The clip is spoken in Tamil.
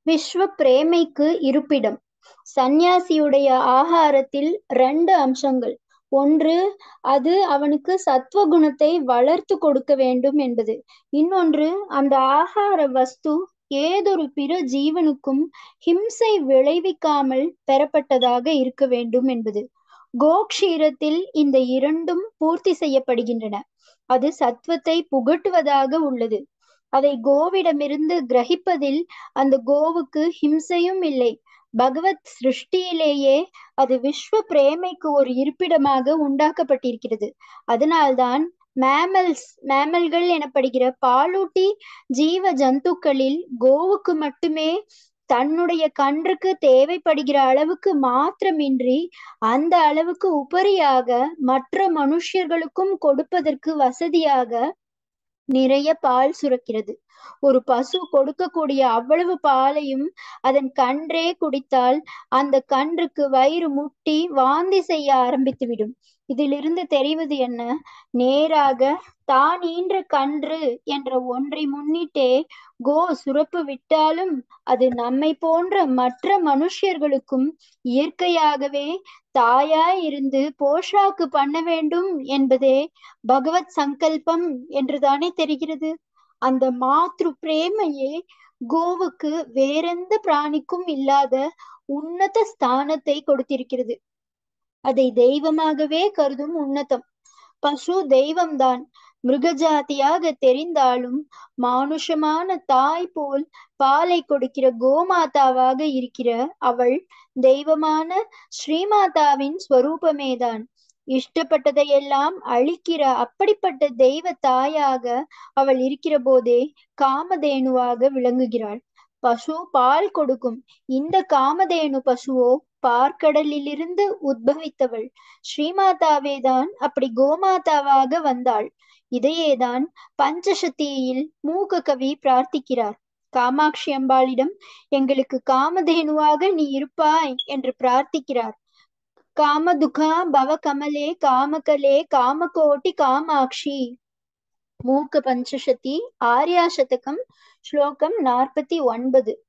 விஸ்வ பிரேமைக்கு இருப்பிடம் சந்நியாசியுடைய ஆகாரத்தில் ரெண்டு அம்சங்கள் ஒன்று அது அவனுக்கு சத்வகுணத்தை வளர்த்து கொடுக்க வேண்டும் என்பது இன்னொன்று அந்த ஆகார வஸ்து ஏதொரு பிற ஜீவனுக்கும் ஹிம்சை விளைவிக்காமல் பெறப்பட்டதாக இருக்க வேண்டும் என்பது கோக்ஷீரத்தில் இந்த இரண்டும் பூர்த்தி செய்யப்படுகின்றன அது சத்வத்தை புகட்டுவதாக உள்ளது அதை கோவிடமிருந்து கிரகிப்பதில் அந்த கோவுக்கு ஹிம்சையும் இல்லை பகவத் சிருஷ்டியிலேயே அது விஸ்வ பிரேமைக்கு ஒரு இருப்பிடமாக உண்டாக்கப்பட்டிருக்கிறது அதனால்தான் மேமல்ஸ் மேமல்கள் எனப்படுகிற பாலூட்டி ஜீவ ஜந்துக்களில் கோவுக்கு மட்டுமே தன்னுடைய கன்றுக்கு தேவைப்படுகிற அளவுக்கு மாத்திரமின்றி அந்த அளவுக்கு உபரியாக மற்ற மனுஷர்களுக்கும் கொடுப்பதற்கு வசதியாக நிறைய பால் சுரக்கிறது ஒரு பசு கொடுக்கக்கூடிய அவ்வளவு பாலையும் அதன் கன்றே குடித்தால் அந்த கன்றுக்கு வயிறு முட்டி வாந்தி செய்ய ஆரம்பித்து விடும் இதிலிருந்து தெரிவது என்ன நேராக தான் ஈன்ற கன்று என்ற ஒன்றை முன்னிட்டே கோ சுரப்பு விட்டாலும் அது நம்மை போன்ற மற்ற மனுஷர்களுக்கும் இயற்கையாகவே தாயாய் இருந்து போஷாக்கு பண்ண வேண்டும் என்பதே பகவத் சங்கல்பம் என்றுதானே தெரிகிறது அந்த மாத்ரு பிரேமையே கோவுக்கு வேறெந்த பிராணிக்கும் இல்லாத உன்னத ஸ்தானத்தை கொடுத்திருக்கிறது அதை தெய்வமாகவே கருதும் உன்னதம் பசு தெய்வம்தான் மிருகஜாதியாக தெரிந்தாலும் மானுஷமான தாய் போல் பாலை கொடுக்கிற கோமாதாவாக இருக்கிற அவள் தெய்வமான ஸ்ரீமாதாவின் ஸ்வரூபமேதான் இஷ்டப்பட்டதையெல்லாம் அழிக்கிற அப்படிப்பட்ட தெய்வ தாயாக அவள் இருக்கிற போதே காமதேனுவாக விளங்குகிறாள் பசு பால் கொடுக்கும் இந்த காமதேனு பசுவோ பார்க்கடலிலிருந்து உத்பவித்தவள் ஸ்ரீமாதாவேதான் அப்படி கோமாதாவாக வந்தாள் இதையேதான் பஞ்சசத்தியில் மூக கவி பிரார்த்திக்கிறார் காமாட்சி அம்பாளிடம் எங்களுக்கு காமதேனுவாக நீ இருப்பாய் என்று பிரார்த்திக்கிறார் காமதுகா பவ கமலே காமகலே காமகோட்டி காமாட்சி மூக்க பஞ்சசதி ஆர்யா சதகம் ஸ்லோகம் நாற்பத்தி ஒன்பது